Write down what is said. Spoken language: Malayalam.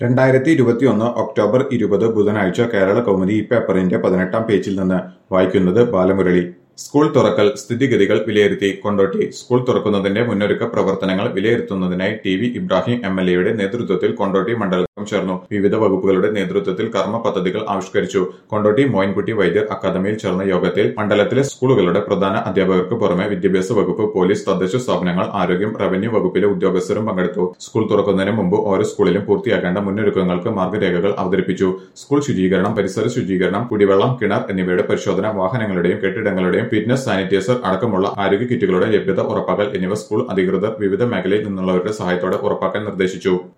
രണ്ടായിരത്തി ഇരുപത്തിയൊന്ന് ഒക്ടോബർ ഇരുപത് ബുധനാഴ്ച കേരള കൗമുദി ഈ പേപ്പറിന്റെ പതിനെട്ടാം പേജിൽ നിന്ന് വായിക്കുന്നത് ബാലമുരളി സ്കൂൾ തുറക്കൽ സ്ഥിതിഗതികൾ വിലയിരുത്തി കൊണ്ടോട്ടി സ്കൂൾ തുറക്കുന്നതിന്റെ മുന്നൊരുക്ക പ്രവർത്തനങ്ങൾ വിലയിരുത്തുന്നതിനായി T V Ibrahim M L എയുടെ നേതൃത്വത്തിൽ കൊണ്ടോട്ടി മണ്ഡലം ചേർന്നു വിവിധ വകുപ്പുകളുടെ നേതൃത്വത്തിൽ കർമ്മ പദ്ധതികൾ ആവിഷ്കരിച്ചു കൊണ്ടോട്ടി മോയിൻകുട്ടി വൈദ്യർ അക്കാദമിയിൽ ചേർന്ന യോഗത്തിൽ മണ്ഡലത്തിലെ സ്കൂളുകളുടെ പ്രധാന അധ്യാപകർക്ക് പുറമെ വിദ്യാഭ്യാസ വകുപ്പ് പോലീസ് തദ്ദേശ സ്ഥാപനങ്ങൾ ആരോഗ്യം റവന്യൂ വകുപ്പിലെ ഉദ്യോഗസ്ഥരും പങ്കെടുത്തു സ്കൂൾ തുറക്കുന്നതിന് മുമ്പ് ഓരോ സ്കൂളിലും പൂർത്തിയാക്കേണ്ട മുന്നൊരുക്കങ്ങൾക്ക് മാർഗരേഖകൾ അവതരിപ്പിച്ചു സ്കൂൾ ശുചീകരണം പരിസര ശുചീകരണം കുടിവെള്ളം കിണർ എന്നിവയുടെ പരിശോധന വാഹനങ്ങളുടെയും കെട്ടിടങ്ങളുടെയും ഫിറ്റ്നസ് സാനിറ്റൈസർ അടക്കമുള്ള ആരോഗ്യ കിറ്റുകളുടെ ലഭ്യത ഉറപ്പാക്കൽ എന്നിവ സ്കൂൾ അധികൃതർ വിവിധ മേഖലയിൽ നിന്നുള്ളവരുടെ സഹായത്തോടെ ഉറപ്പാക്കാൻ നിർദ്ദേശിച്ചു